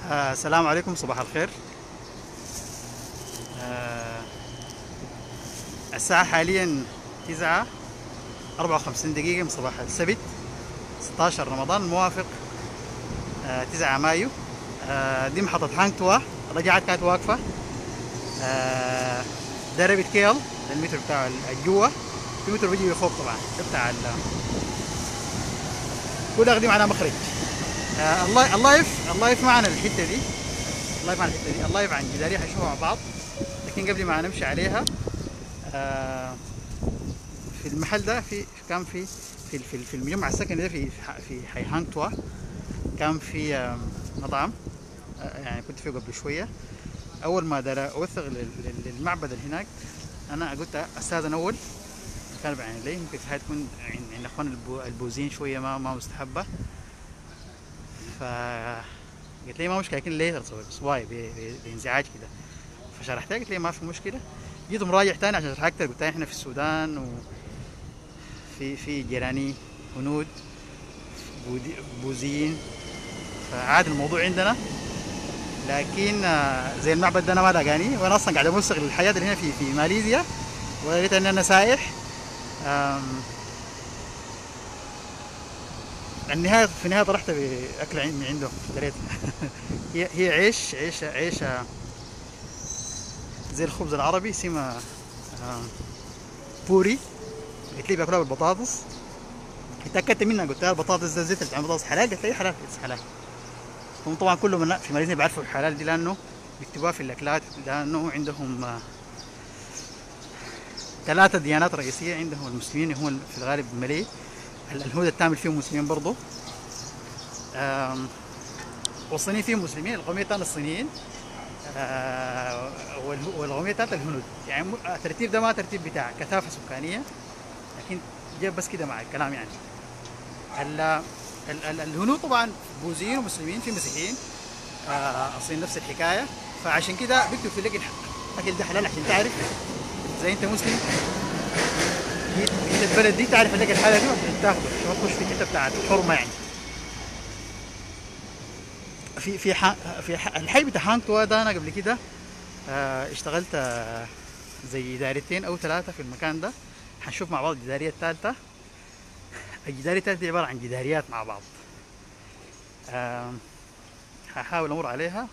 آه السلام عليكم صباح الخير آه الساعة حاليا تسعة أربعة وخمسين دقيقة من صباح السبت 16 رمضان الموافق آه 9 مايو آه دي محطة هانكتوا رجعت كانت واقفة آه ده رابط كيل ده المتر بتاع الجوا في متر بيجي فوق طبعا ده بتاع ال كل دي معناه مخرج آه الله اللايف اللايف معنا الحته دي اللايف معنا الحته دي اللايف عن جداريه حنشوفها مع بعض لكن قبل ما نمشي عليها آه في المحل ده في كان في في في, في المجمع السكني ده في في حي هانكتوا كان في آه مطعم آه يعني كنت فيه قبل شويه اول ما دار اوثق للمعبد اللي هناك انا قلت استاذن اول كان بعين لي ممكن هاي تكون عند اخوان البوزين شويه ما ما مستحبه ف قلت لي ما مشكله لكن ليه صواي بانزعاج كده فشرحت قلت لي ما في مشكله جيت مراجع تاني عشان اشرح اكثر قلت احنا في السودان وفي في جيراني هنود بوزيين فعاد الموضوع عندنا لكن زي المعبد ده انا ما لاقاني وانا اصلا قاعد امسك للحياه اللي هنا في في ماليزيا ولقيت ان انا سايح النهاية في النهاية طرحت بأكلة من عندهم اشتريت هي هي عيش عيش عيش زي الخبز العربي اسمها بوري قلت لي بياكلوها بالبطاطس اتأكدت منها قلت لها البطاطس ده زيت بتاع البطاطس حلال قلت لي حلال قلت حلال هم طبعا كلهم في ماليزيا بيعرفوا الحلال دي لأنه بيكتبوها في الأكلات لأنه عندهم ثلاثة ديانات رئيسية عندهم المسلمين هم في الغالب ملي الهنود التامل فيهم مسلمين برضو والصينيين فيهم مسلمين القومية الثانية الصينيين والقومية الثالثة الهنود يعني الترتيب ده ما ترتيب بتاع كثافة سكانية لكن جاب بس كده مع الكلام يعني ال ال ال الهنود طبعا بوذيين ومسلمين في مسيحيين الصين نفس الحكاية فعشان كده بيكتب في لك الاكل ده حلال عشان تعرف زي انت مسلم جيت البلد دي تعرف انك الحاله دي تاخده ما تخش في الحته بتاعت الحرمه يعني في في ح... في ح... الحي بتاع هانكتوا ده انا قبل كده آه اشتغلت آه زي ادارتين او ثلاثه في المكان ده حنشوف مع بعض الجداريه الثالثه الجداريه الثالثه عباره عن جداريات مع بعض آه هحاول امر عليها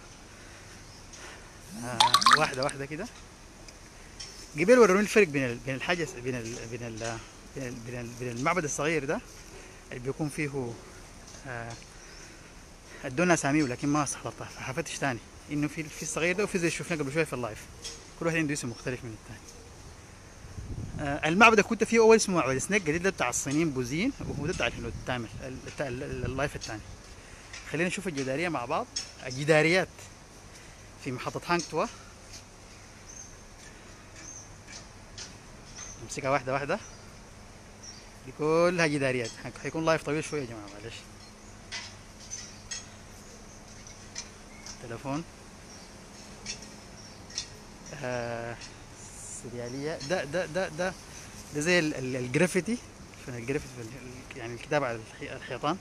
آه واحده واحده كده قبل وروني الفرق بين بين الحاجه بين ال بين ال بين, ال بين المعبد الصغير ده اللي بيكون فيه آه ادونا اساميه لكن ما استحضرتها فحفتش تاني انه في في الصغير ده وفي زي شفنا قبل شويه في اللايف كل واحد عنده اسم مختلف من الثاني آه المعبد اللي كنت فيه اول اسمه معبد سنيك جديد ده بتاع الصينيين بوزيين وهو ده بتاع الهنود التامل اللايف الثاني خلينا نشوف الجداريه مع بعض الجداريات في محطه هانكتوا نمسكها واحدة واحدة دي كلها جداريات حيكون لايف طويل شوية يا جماعة معلش تلفون آه سريالية ده ده ده ده ده زي الجرافيتي في الجرافيتي يعني الكتابة على الحيطان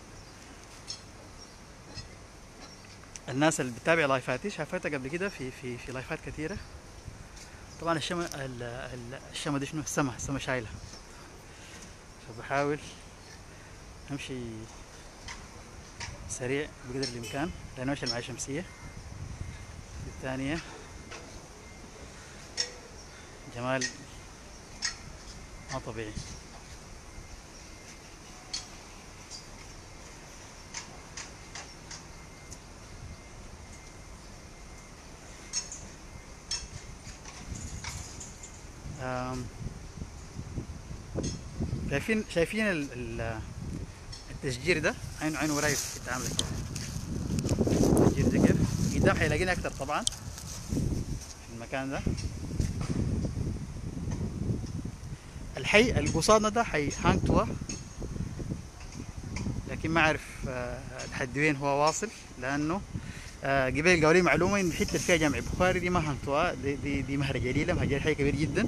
الناس اللي بتتابع لايفاتي شافتها قبل كده في في في لايفات كثيره طبعا الشمع الشمع دي شنو السما السما شايله فبحاول امشي سريع بقدر الامكان لانه ماشي معي شمسيه الثانيه جمال ما طبيعي شايفين شايفين التشجير ده عينه عينه وراي بيتعامل كيف التشجير ده كيف قدام حيلاقينا اكتر طبعا في المكان ده الحي اللي قصادنا ده حي هانكتوا لكن ما اعرف لحد وين هو واصل لانه قبل قالوا لي معلومه ان الحته اللي فيها جامع بخاري دي ما هانكتوا دي, دي, دي مهر جليله مهر حي كبير جدا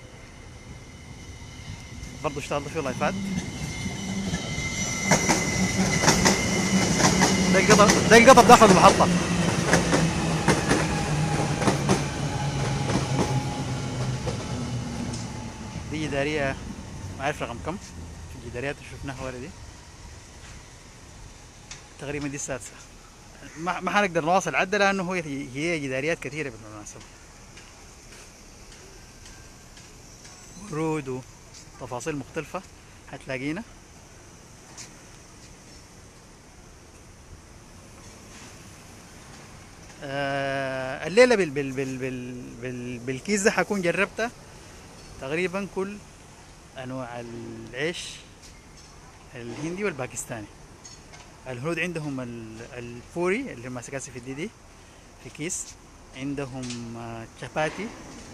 برضه اشتغلت فيه لايفات ده القطر ده القطر داخل المحطة جدارية ما أعرف رقم كم في الجداريات اللي شفناها ورا دي تقريبا دي السادسة ما ما حنقدر نواصل عدة لأنه هي هي جداريات كثيرة بالمناسبة ورود وتفاصيل مختلفة حتلاقينا آه الليلة بال بال بال بال بال بالكيس ده حكون جربتها تقريبا كل أنواع العيش الهندي والباكستاني الهنود عندهم ال- البوري اللي هم سكاسي في الديدي في كيس عندهم آه، شاباتي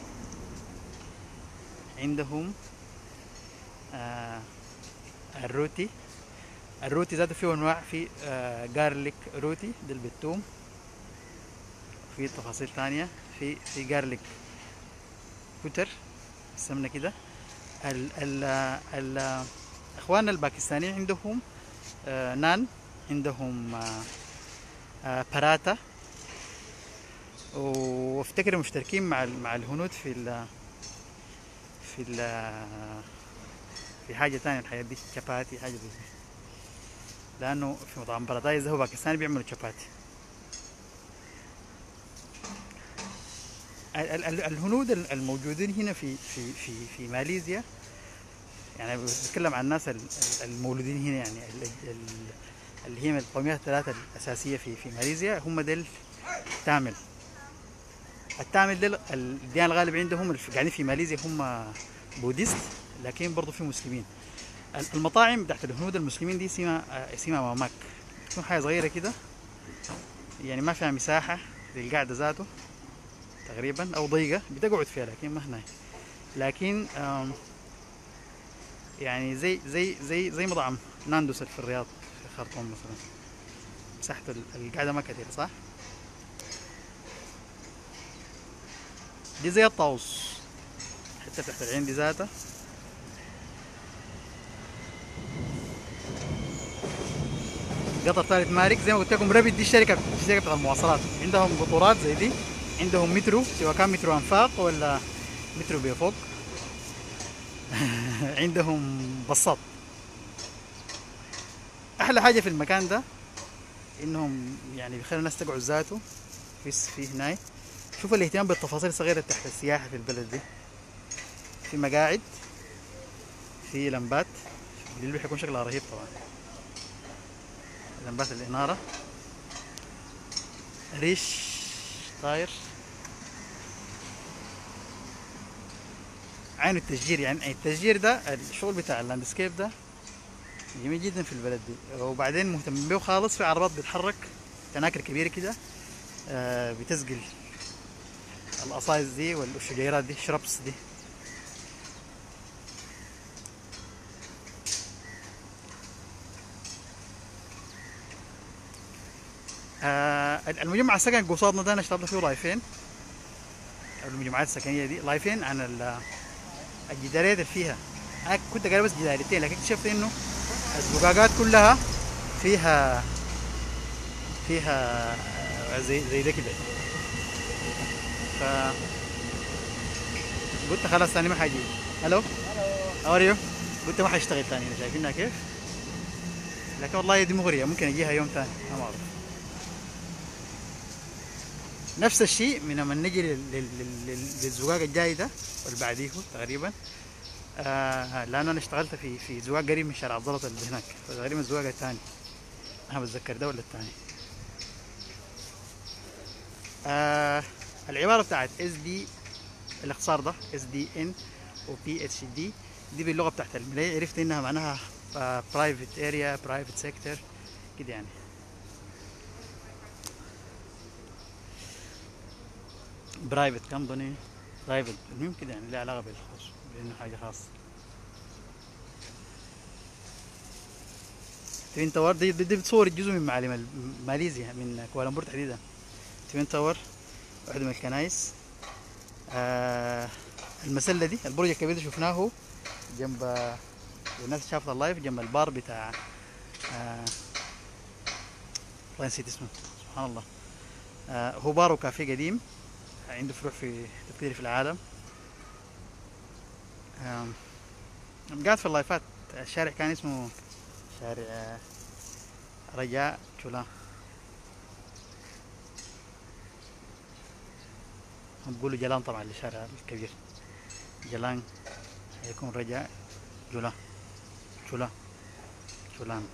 عندهم آه، الروتي الروتي ذاته فيه انواع في آه، جارليك روتي ده اللي بالثوم في تفاصيل تانية في في جارليك بوتر السمنة كده ال ال ال اخواننا الباكستانيين عندهم آه، نان عندهم آه، آه، باراتا وافتكر مشتركين مع ال- مع الهنود في ال في ال في حاجة تانية الحاجات دي شباتي حاجة زي كده لأنه في مطعم بارادايز ده هو باكستاني بيعملوا شباتي ال- ال- الهنود ال- الموجودين هنا في في في في ماليزيا يعني بتكلم عن الناس ال- ال- المولودين هنا يعني ال- ال- اللي هي من القوميات الثلاثة الأساسية في في ماليزيا هم ديل تامل التامل ديل الديانة الغالبة عندهم اللي قاعدين في ماليزيا هم بوديست لكن برضو في مسلمين ال- المطاعم بتاعت الهنود المسلمين دي اسمها آه، اسمها ماماك تكون حاجة صغيرة كده يعني ما فيها مساحة للقعدة ذاته تقريبا او ضيقه بتقعد فيها لكن ما هنا لكن آم، يعني زي زي زي زي مطعم ناندوس اللي في الرياض في الخرطوم مثلا مساحة ال- القعدة ما كثير صح؟ دي زي الطاووس حتى تحت العين دي ذاتها قطر ثالث مالك زي ما قلت لكم رابط دي الشركة الشركة بتاعت المواصلات عندهم قطورات زي دي عندهم مترو سواء كان مترو انفاق ولا مترو بيفوق عندهم بساط احلى حاجه في المكان ده انهم يعني بيخلوا الناس تقعد ذاته في في هناي شوف الاهتمام بالتفاصيل الصغيره تحت السياحه في البلد دي في مقاعد في لمبات بالليل حيكون شكلها رهيب طبعا لمبات الاناره ريش طاير عين التشجير يعني التشجير ده الشغل بتاع اللاندسكيب ده جميل جدا في البلد دي وبعدين مهتم بيه خالص في عربات بتتحرك تناكر كبيرة كده آه، بتسقل القصايص دي والشجيرات دي شربس دي آه، المجمع السكني قصادنا ده انا اشتغلت فيه لايفين المجمعات السكنيه دي لايفين عن ال- الجداريات اللي فيها انا كنت قاعد بس جداريتين لكن اكتشفت انه الزقاقات كلها فيها فيها آه، زي زي ده كده ف قلت خلاص ثاني ما حاجي الو هاو يو قلت ما حاشتغل ثاني هنا شايفينها كيف لكن والله دي مغريه ممكن اجيها يوم ثاني ما اعرف نفس الشيء من لما نجي لل- لل- لل- للزقاق الجاي ده واللي بعديه تقريبا آه لانه انا اشتغلت في في زقاق قريب من شارع عبد الله اللي هناك تقريبا الزقاق الثاني انا بتذكر ده ولا الثاني آه العباره بتاعت اس دي الاختصار ده اس دي ان وبي اتش دي دي باللغه بتاعت الملاي عرفت انها معناها برايفت اريا برايفت سيكتور كده يعني برايفت كمباني برايفت المهم كده يعني لها علاقه بالخاص بانه حاجه خاصه توين تاور دي, دي, دي بتصور جزء من معالم ال- ماليزيا من كوالالمبور تحديدا توين تاور واحدة من الكنايس آه المسلة دي البرج الكبير ده شفناه جنب الناس شافت اللايف جنب البار بتاع آه والله نسيت اسمه سبحان الله آه هو بار وكافيه قديم عنده فروع في حتت كثير في العالم آم، أنا قاعد في اللايفات الشارع كان اسمه شارع آه، رجاء جولان هم بيقولوا جلان طبعا للشارع الكبير جلان يكون رجاء جولان جولان جولان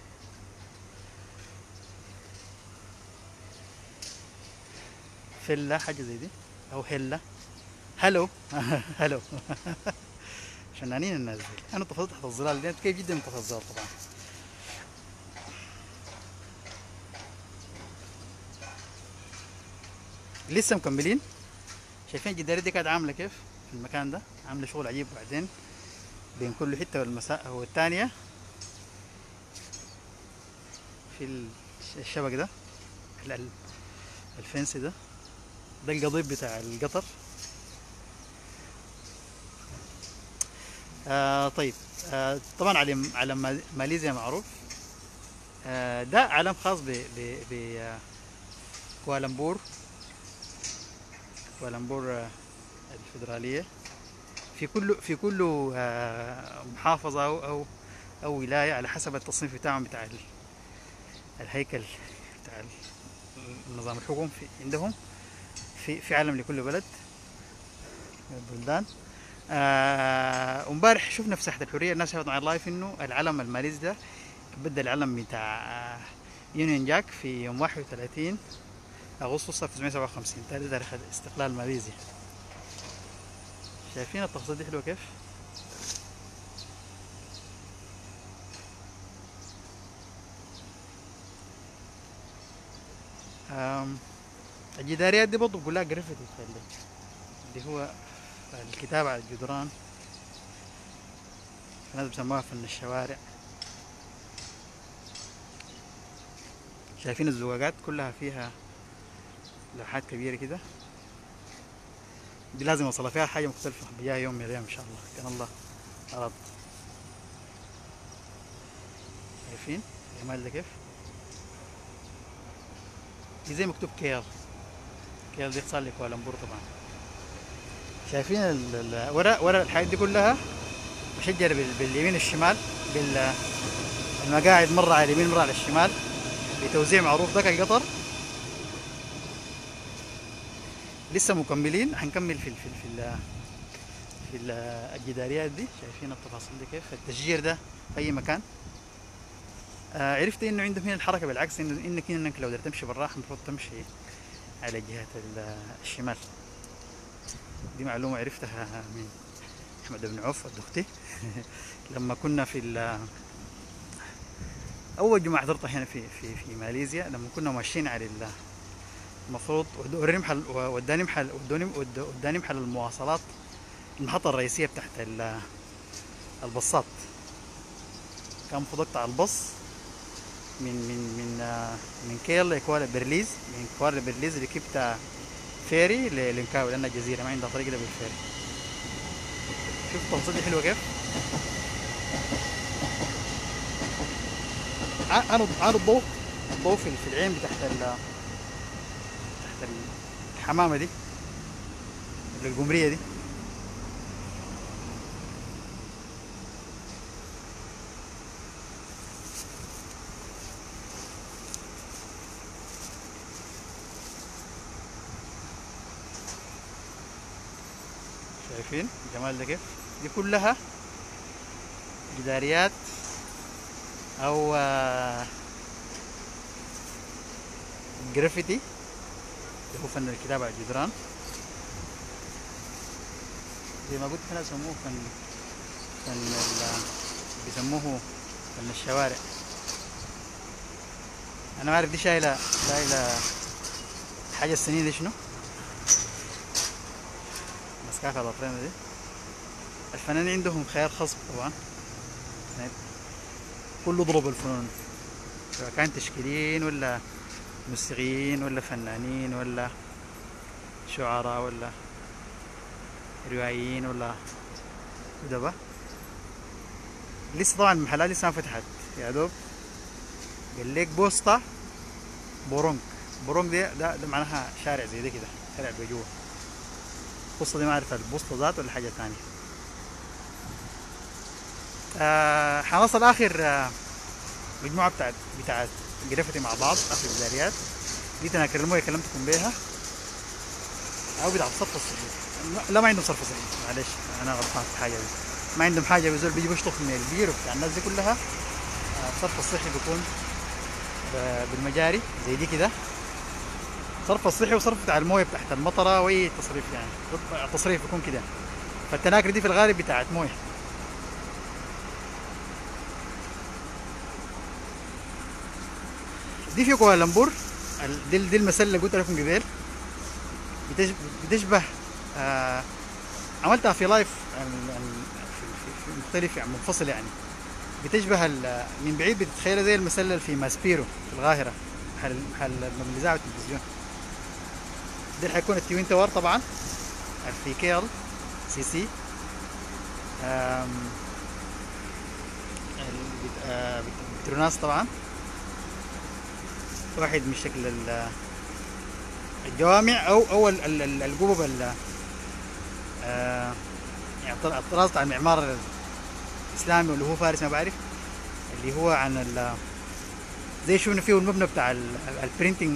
فيلا حاجة زي دي أو هلا هلو هلو فنانين الناس دي أنا طفلت تحت الظلال دي كيف جدا من تحت الظلال طبعا لسه مكملين شايفين الجدارية دي قاعدة عاملة كيف في المكان ده عاملة شغل عجيب بعدين بين كل حتة والمساء والتانية في ال- الشبك ده ال- ال- الفنس ده ده القضيب بتاع القطر آه طيب آه طبعا علم علم ما- ماليزيا معروف آه ده علم خاص ب ب ب آه، كوالالمبور كوالالمبور آه، الفيدرالية في كل في كل آه، محافظة أو أو أو ولاية على حسب التصنيف بتاعهم بتاع ال- الهيكل بتاع ال- النظام الحكم في عندهم في في علم لكل بلد من البلدان آه، وامبارح شفنا في ساحة الحرية الناس شافت معي اللايف انه العلم الماليزي ده بدل العلم بتاع يونيون جاك في يوم 31 اغسطس 1957 تاريخ تاريخ الاستقلال الماليزي شايفين التفاصيل دي حلوه كيف؟ آم، الجداريات دي برضه بقول لها جرافيتي اللي هو الكتابة على الجدران الناس بيسموها فن الشوارع شايفين الزواجات كلها فيها لوحات كبيرة كده دي لازم اوصلها فيها حاجة مختلفة بيها يوم من الأيام إن شاء الله كان الله أراد شايفين الجمال ده كيف دي زي مكتوب كيل كيل دي اختصار لكوالالمبور طبعا شايفين ال- ال- ورا ورا الحاجات دي كلها مشجرة بال- باليمين الشمال بال المقاعد مرة على اليمين مرة على الشمال بتوزيع معروف ذاك القطر لسه مكملين هنكمل في ال في ال في ال في ال الجداريات دي شايفين التفاصيل دي كيف التشجير ده في اي مكان آه عرفت انه عندهم هنا الحركه بالعكس انه انك انك لو بدك تمشي بالراحه المفروض تمشي على جهه ال- الشمال دي معلومه عرفتها من احمد بن عوف الدختي لما كنا في ال- اول جمعه حضرتها هنا في في في ماليزيا لما كنا ماشيين على ال- المفروض وروني محل وداني محل ودوني ود- وداني محل المواصلات المحطة الرئيسية بتاعت ال- البصات كان المفروض اقطع البص من من من آه، من كيل لكوالا برليز من كوالا برليز ركبت فيري للينكاوي لأنها جزيرة ما عندها طريق إلا بالفيري شوف التفاصيل دي حلوة كيف ع- انا انا الضوء الضوء في في العين بتاعت ال تحت الحمامه دي اللي القمريه دي شايفين الجمال ده كيف دي كلها جداريات او آه، جرافيتي اللي هو فن الكتابة على الجدران زي ما قلت هنا يسموه فن فن ال- بيسموه فن الشوارع انا ما اعرف دي شايله شايله حاجه السنين دي شنو مسكاك الأطرينة دي الفنانين عندهم خيال خصب طبعا يعني كله ضرب الفنون سواء كان تشكيليين ولا موسيقيين ولا فنانين ولا شعراء ولا روائيين ولا أدباء لسه طبعا المحلات لسه ما فتحت يا دوب قال لك بوسطة بورونج بورونج دي ده, ده معناها شارع زي ده كده شارع بجوه البوسطة دي ما أعرف البوسطة ذات ولا حاجة تانية آه حنوصل اخر آه مجموعه بتاعت بتاعت جرافيتي مع بعض اخر الجداريات دي تناكر المويه كلمتكم بيها او بتاع الصرف الصحي لا ما عندهم صرف صحي معلش انا غلطان في الحاجه دي ما عندهم حاجه بيزول بيجي بيشطف من البير وبتاع الناس دي كلها آه، الصرف الصحي بيكون ب- بالمجاري زي دي كده صرف الصحي وصرف بتاع المويه تحت المطره واي تصريف يعني التصريف بيكون كده فالتناكر دي في الغالب بتاعت مويه دي في كوالالمبور ال- دي دي المسله اللي قلت لكم قبل بتشبه, بتشبه آه عملتها في لايف ال- ال- في, في, في مختلف يعني منفصل يعني بتشبه ال- من بعيد بتتخيلها زي المسله اللي في ماسبيرو في القاهره محل محل الاذاعه والتلفزيون دي حيكون التوين تاور طبعا في كيل سي سي آم، ال- بت- آه، بت- بتروناس طبعا واحد من شكل ال- الجوامع او او ال- ال- ال- القبب ال- آه، يعني الطر- الطراز بتاع المعمار الاسلامي واللي هو فارس ما بعرف اللي هو عن ال زي شفنا فيه المبنى بتاع البرينتنج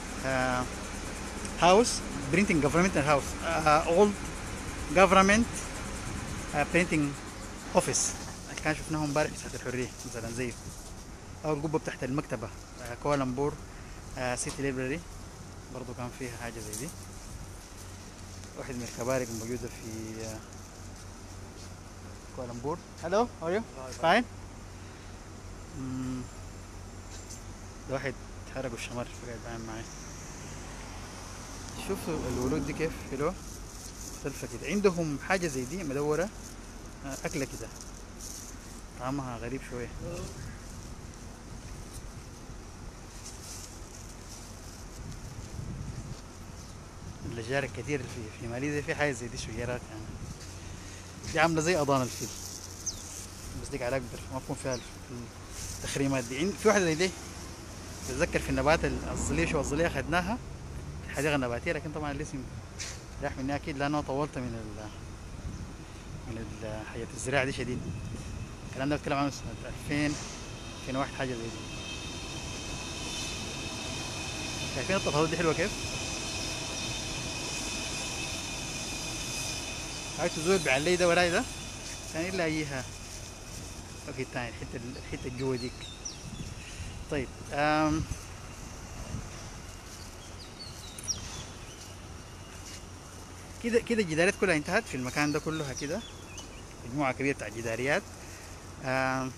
هاوس برينتنج جفرمنتال هاوس اولد جفرمنت برينتنج اوفيس كان شفناهم امبارح في ساحه الحريه مثلا زيه او القبه تحت المكتبه آه، كوالالمبور آه، سيتي ليبراري برضو كان فيها حاجه زي دي واحد من الكباري الموجوده في آه، كوالالمبور هلو هاو يو فاين ده واحد حرقوا الشمر قاعد باين معي شوفوا الورود دي كيف حلوة مختلفة كده عندهم حاجة زي دي مدورة آه، أكلة كده طعمها غريب شوية الأشجار الكتير في في ماليزيا في حاجة زي دي شجيرات يعني دي عاملة زي أضان الفيل بس ديك على أكبر ما بكون فيها التخريمات دي عند- في واحدة زي دي بتذكر في النبات الظلية شو الظلية أخدناها في الحديقة النباتية لكن طبعا الاسم راح مني أكيد لأنه طولت من ال من ال- حياة الزراعة دي شديد الكلام ده بتكلم عنه سنة 2000 2001 حاجة زي دي شايفين التفاصيل دي حلوة كيف؟ عايز تزور بعلي ده وراي ده كان إلا أيها وقت تاني الحتة الحتة الجوا ديك طيب أم كده كده الجداريات كلها انتهت في المكان ده كلها كده مجموعة كبيرة بتاع جداريات آم،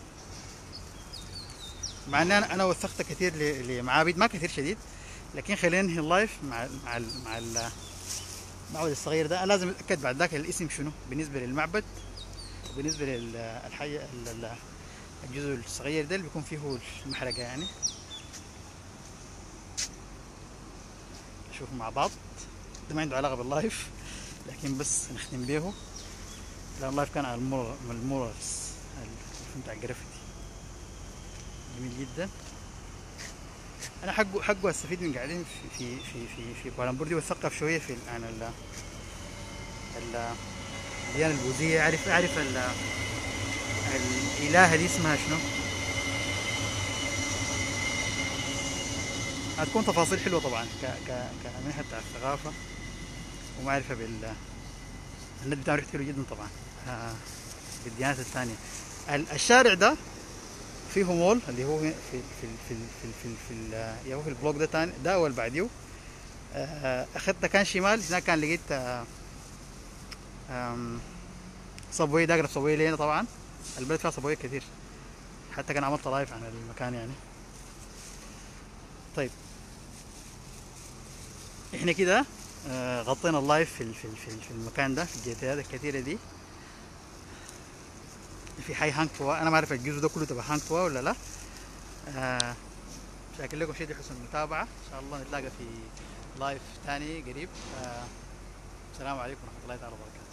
مع ان انا انا وثقت كثير ل- لمعابد ما كثير شديد لكن خلينا ننهي اللايف مع ال مع ال مع ال- المعبد الصغير ده انا لازم اتاكد بعد ذاك الاسم شنو بالنسبه للمعبد وبالنسبه للحي الجزء الصغير ده اللي بيكون فيه المحرقه يعني نشوف مع بعض ده ما عنده علاقه باللايف لكن بس نختم بيه لان اللايف كان على المور المورالز الفيلم بتاع الجرافيتي جميل جدا انا حقه حقه استفيد من قاعدين في في في في, في كوالالمبور دي واتثقف شويه في ال- عن ال ال- الديانه البوذيه اعرف اعرف ال الالهه دي اسمها شنو هتكون تفاصيل حلوه طبعا ك ك كمنحه بتاع الثقافه ومعرفه بال النت بتاعه ريحته حلو جدا طبعا آه بالديانات الثانيه ال- الشارع ده فيه مول اللي هو في في في في في في, في, ال- يا هو في البلوك ده تاني ده اول بعديه آه، اخذت كان شمال هناك كان لقيت آه، آم، صبوي ده اقرب صبوي لينا طبعا البلد فيها صبوي كثير حتى كان عملت لايف عن المكان يعني طيب احنا كده آه، غطينا اللايف في ال- في ال- في ال- في المكان ده في الجيتات الكثيره دي في حي هانك توا انا ما اعرف الجزء ده كله تبع هانك توا ولا لا آه شاكر لكم شديد حسن المتابعه ان شاء الله نتلاقى في لايف ثاني قريب آه السلام عليكم ورحمه الله تعالى وبركاته